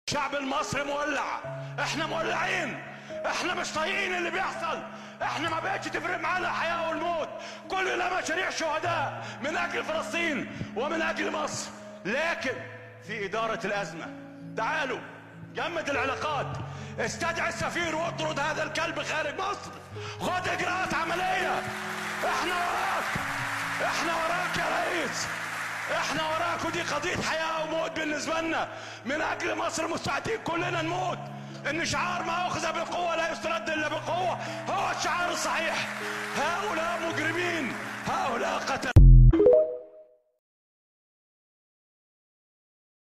الشعب المصري مولع احنا مولعين احنا مش طايقين اللي بيحصل احنا ما بقتش تفرق معانا الحياه والموت كلنا مشاريع شهداء من اجل فلسطين ومن اجل مصر لكن في اداره الازمه تعالوا جمد العلاقات استدعي السفير واطرد هذا الكلب خارج مصر خد اجراءات عمليه احنا وراك احنا وراك يا ريس احنا وراك ودي قضية حياة وموت بالنسبة لنا من اجل مصر مستعدين كلنا نموت ان شعار ما اخذ بالقوة لا يسترد الا بالقوة هو الشعار الصحيح هؤلاء مجرمين هؤلاء قتل